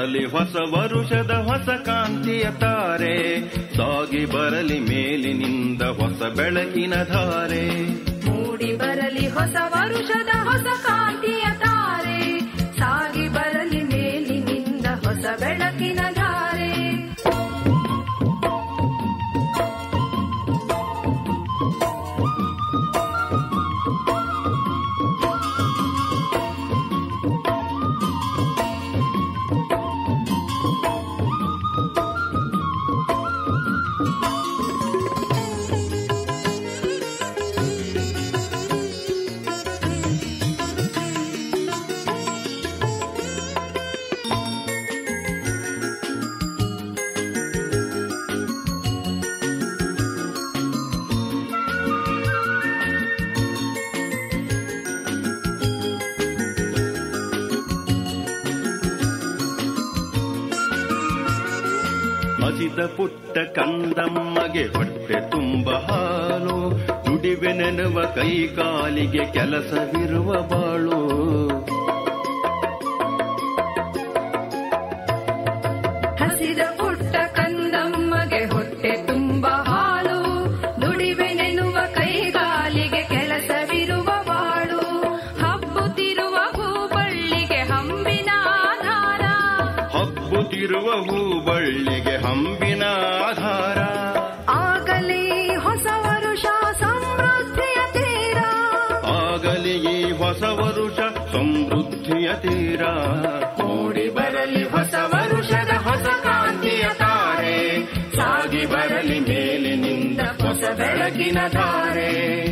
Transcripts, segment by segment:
ಬರಲಿ ಹೊಸ ವರುಷದ ಹೊಸ ಕಾಂತಿಯ ತಾರೆ ಸಾಗಿ ಬರಲಿ ಮೇಲಿನಿಂದ ಹೊಸ ಬೆಳಕಿನ ಧಾರೆ ಮೂಡಿ ಬರಲಿ ಹೊಸ ವರುಷದ ಹೊಸ ಕಾಂತಿಯ ತಾರೆ ಸಾಗಿ ಬರಲಿ ಮೇಲಿನಿಂದ ಹೊಸ ಬೆಳಕಿನ ಧಾರೆ ಹಸಿದ ಪುಟ್ಟ ಕಂದಮ್ಮಗೆ ಹೊಟ್ಟೆ ತುಂಬ ಹಾಲು ದುಡಿವೆ ನೆನವ ಕೈ ಕಾಲಿಗೆ ಕೆಲಸವಿರುವ ಬಾಳು ಹಸಿದ ಪುಟ್ಟ ಕಂದಮ್ಮಗೆ ಹೊಟ್ಟೆ ತುಂಬ ಹಾಲು ದುಡಿವೆ ನೆನುವ ಕೈಗಾಲಿಗೆ ಕೆಲಸವಿರುವ ಬಾಳು ಹಬ್ಬುತ್ತಿರುವ ಹೂಬಳ್ಳಿಗೆ ಹಂಬಿನ ಆಧಾರ ಹಬ್ಬುತ್ತಿರುವ ಹೂಬಳ್ಳಿಗೆ ಹಂಬಿನ ಆಧಾರ ಆಗಲಿ ಹೊಸ ವರುಷ ಸಮೃದ್ಧಿಯ ತೀರ ಆಗಲಿ ಈ ಹೊಸ ವರುಷ ಸಮೃದ್ಧಿಯ ತೀರ ಮೂಡಿ ಬರಲಿ ಹೊಸ ವರುಷದ ಹೊಸ ಕಾಂತಿಯ ತಾರೆ ಸಾಗಿ ಬರಲಿ ಮೇಲಿನಿಂದ ಹೊಸ ಬೆಳಕಿನ ಧಾರೆ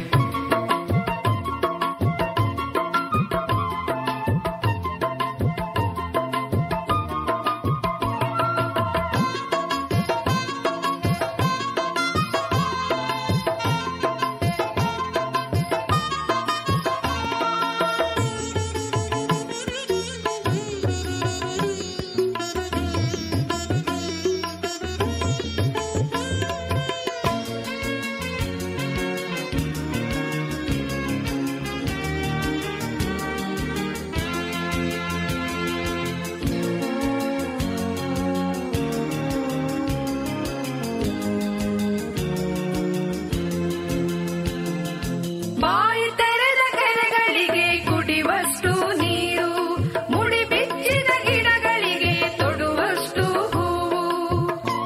ಬಾಯಿ ತೆರೆದ ಕೆರೆಗಳಿಗೆ ಕುಡಿವಷ್ಟು ನೀರು ಮುಡಿ ಬಿಚ್ಚಿದ ಗಿಡಗಳಿಗೆ ತೊಡುವಷ್ಟು ಹೂವು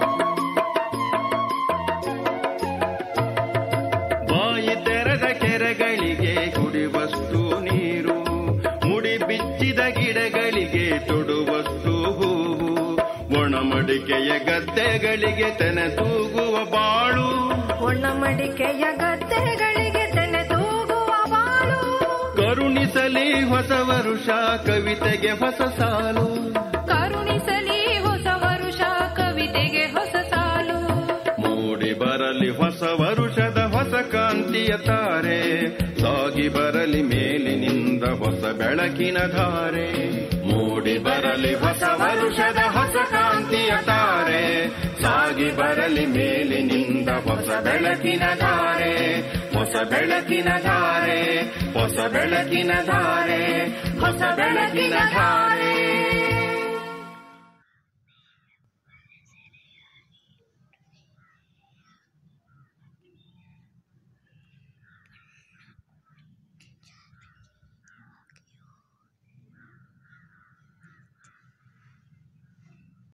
ಬಾಯಿ ತೆರೆದ ಕೆರೆಗಳಿಗೆ ಕುಡಿವಷ್ಟು ನೀರು ಮುಡಿ ಬಿಚ್ಚಿದ ಗಿಡಗಳಿಗೆ ತೊಡುವಷ್ಟು ಹೂವು ಒಣಮಡಿಕೆಯ ಗದ್ದೆಗಳಿಗೆ ತೆನೆ ತೂಗುವ ಬಾಳು ಒಣ ಮಡಿಕೆಯ ಗದ್ದೆಗಳಿಗೆ ತೆನೆ ತೂಗುವ ಬಾಳು ಕರುಣಿಸಲಿ ಹೊಸ ವರುಷ ಕವಿತೆಗೆ ಹೊಸ ಸಾಲು ಕರುಣಿಸಲಿ ಹೊಸ ವರುಷ ಕವಿತೆಗೆ ಹೊಸ ಸಾಲು ಮೂಡಿ ಬರಲಿ ಹೊಸ ವರುಷದ ಹೊಸ ಕಾಂತಿಯ ತಾರೆ ಸಾಗಿ ಬರಲಿ ಮೇಲಿನಿಂದ ಹೊಸ ಬೆಳಕಿನ ಧಾರೆ ಮೂಡಿ ಬರಲಿ ಹೊಸ ವರುಷದ ಹೊಸ ಕಾಂತಿಯ ತಾರೆ ಸಾಗಿ ಬರಲಿ ಮೇಲಿನಿಂದ ಹೊಸ ಬೆಳಕಿನ ಧಾರೆ ಹೊಸ ಬೆಳಕಿನ ಧಾರೆ ಹೊಸ ಬೆಳಕಿನ ಧಾರೆ ಹೊಸ ಬೆಳಕಿನ ಧಾರೆ